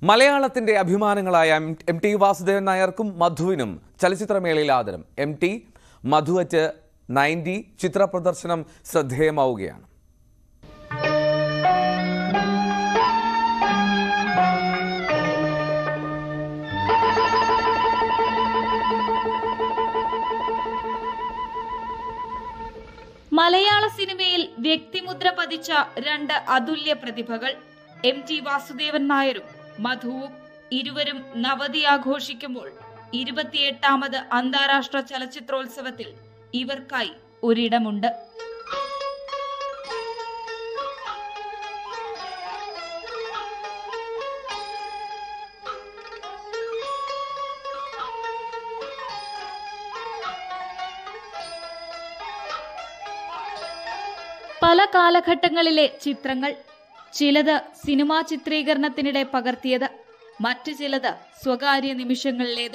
മലയാളത്തിന്റെ അഭിമാനങ്ങളായ M- M T Vasudevan നായർക്കും മധുവിനും ചലച്ചിത്രമേളയിൽ ആദരം M T Madhu at ninety ചിത്ര പ്രദർശനം ശ്രദ്ധേയമാവുകയാണ് മലയാള സിനിമയിൽ വ്യക്തിമുദ്ര പതിച്ച രണ്ട് അതുല്യ പ്രതിഭകൾ എം ടി വാസുദേവൻ നായരും മധുവും ഇരുവരും നവതി ആഘോഷിക്കുമ്പോൾ ഇരുപത്തിയെട്ടാമത് അന്താരാഷ്ട്ര ചലച്ചിത്രോത്സവത്തിൽ ഇവർക്കായി ഒരിടമുണ്ട് പല കാലഘട്ടങ്ങളിലെ ചിത്രങ്ങൾ ചിലത് സിനിമാ ചിത്രീകരണത്തിനിടെ പകർത്തിയത് മറ്റു ചിലത് സ്വകാര്യ നിമിഷങ്ങളിലേത്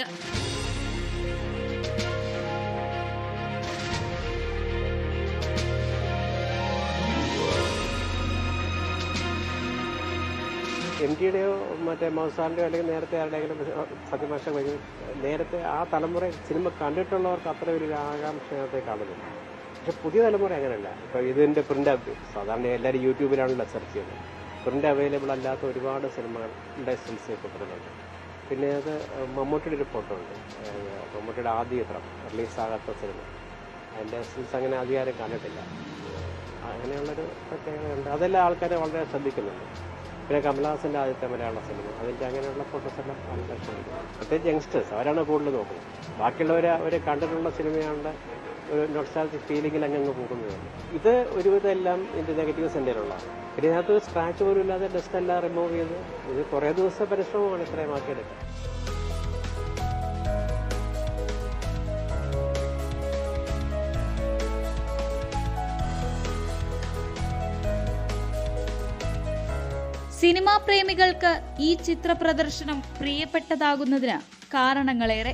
എം ടിയുടെയോ മറ്റേ മൗസാറിൻ്റെയോ അല്ലെങ്കിൽ നേരത്തെ ആരുടെയെങ്കിലും സത്യമാഷ വഴി നേരത്തെ ആ തലമുറ സിനിമ കണ്ടിട്ടുള്ളവർക്ക് അത്ര ഒരു ആകാംക്ഷ അതിനകത്ത് കാണുന്നില്ല പക്ഷെ പുതിയ തലമുറ അങ്ങനെയല്ല ഇപ്പോൾ ഇതിൻ്റെ പ്രിൻ്റ് സാധാരണ എല്ലാവരും യൂട്യൂബിലാണല്ലോ സെർച്ച് ചെയ്യുന്നത് പ്രിൻ്റ് അവൈലബിൾ അല്ലാത്ത ഒരുപാട് സിനിമകളുടെ സ്റ്റിൽസ് ഇപ്പോൾ വരുന്നുണ്ട് പിന്നെ അത് മമ്മൂട്ടിയുടെ ഒരു ഫോട്ടോ ഉണ്ട് ഏഹ് മമ്മൂട്ടിയുടെ ആദ്യ ചിത്രം റിലീസാകാത്ത സിനിമ അതിൻ്റെ സ്റ്റിൽസ് അങ്ങനെ അധികം ആരും കണ്ടിട്ടില്ല അങ്ങനെയുള്ളൊരു പ്രത്യേകതയുണ്ട് അതെല്ലാം ആൾക്കാർ വളരെ ശ്രദ്ധിക്കുന്നുണ്ട് പിന്നെ കമലഹാസൻ്റെ ആദ്യത്തെ മലയാള സിനിമ അതിൻ്റെ അങ്ങനെയുള്ള ഫോട്ടോസ് എല്ലാം ആൾക്കാർ ശ്രദ്ധിക്കുന്നു പ്രത്യേകിച്ച് യങ്സ്റ്റേഴ്സ് അവരാണ് കൂടുതൽ നോക്കുന്നത് ബാക്കിയുള്ളവർ അവർ കണ്ടിട്ടുള്ള സിനിമയാണ്ട് ഒരു നൊസ്റ്റാലജിക് ഫീലിംഗിൽ അങ്ങ് അങ്ങ് പോകുന്നതാണ് ഇത് ഒരുവിധം എല്ലാം ഇതിൻ്റെ നെഗറ്റീവ്സ് എൻ്റെ ഉള്ളതാണ് പിന്നെ ഇതിനകത്ത് ഒരു സ്ക്രാച്ച് പോലും ഇല്ലാതെ ഡസ്റ്റ് എല്ലാം റിമൂവ് ചെയ്ത് ഇത് കുറേ ദിവസത്തെ പരിശ്രമമാണ് ഇത്രയും ആക്കിയെടുക്കുക സിനിമാ പ്രേമികൾക്ക് ഈ ചിത്ര പ്രദർശനം പ്രിയപ്പെട്ടതാകുന്നതിന് കാരണങ്ങളേറെ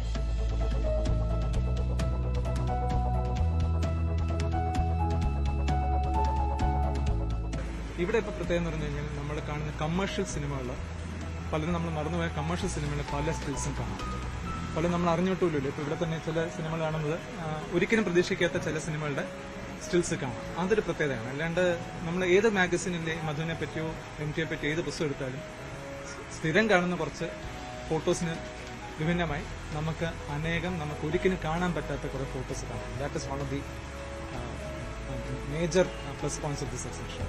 ഇവിടെ ഇപ്പോൾ പ്രത്യേകം എന്ന് പറഞ്ഞു കഴിഞ്ഞാൽ നമ്മൾ കാണുന്ന കമേഴ്ഷ്യൽ സിനിമകൾ പലരും നമ്മൾ മറന്നുപോയ കമേഴ്ഷ്യൽ സിനിമകളിൽ പല സ്കിൽസും കാണാം പലരും നമ്മൾ അറിഞ്ഞിട്ടില്ലല്ലോ ഇപ്പോൾ ഇവിടെ തന്നെ ചില സിനിമകൾ കാണുന്നത് ആ, ഒരിക്കലും പ്രതീക്ഷിക്കാത്ത ചില സിനിമകളുടെ സ്റ്റിൽസ് കാണാം അതൊരു പ്രത്യേകതയാണ് അല്ലാണ്ട് നമ്മൾ ഏത് മാഗസിനിന്റെ മധുവിനെ പറ്റിയോ എം ടിയെ പറ്റിയോ ഏത് പുസ്തകം എടുത്താലും സ്ഥിരം കാണുന്ന കുറച്ച് ഫോട്ടോസിന് വിഭിന്നമായി നമുക്ക് അനേകം നമുക്ക് ഒരിക്കലും കാണാൻ പറ്റാത്ത കുറെ ഫോട്ടോസ് കാണാം that is one of the major plus points of this exhibition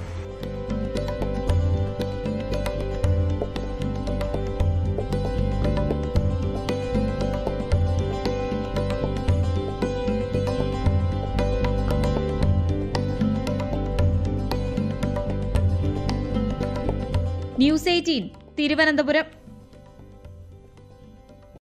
news eighteen Thiruvananthapuram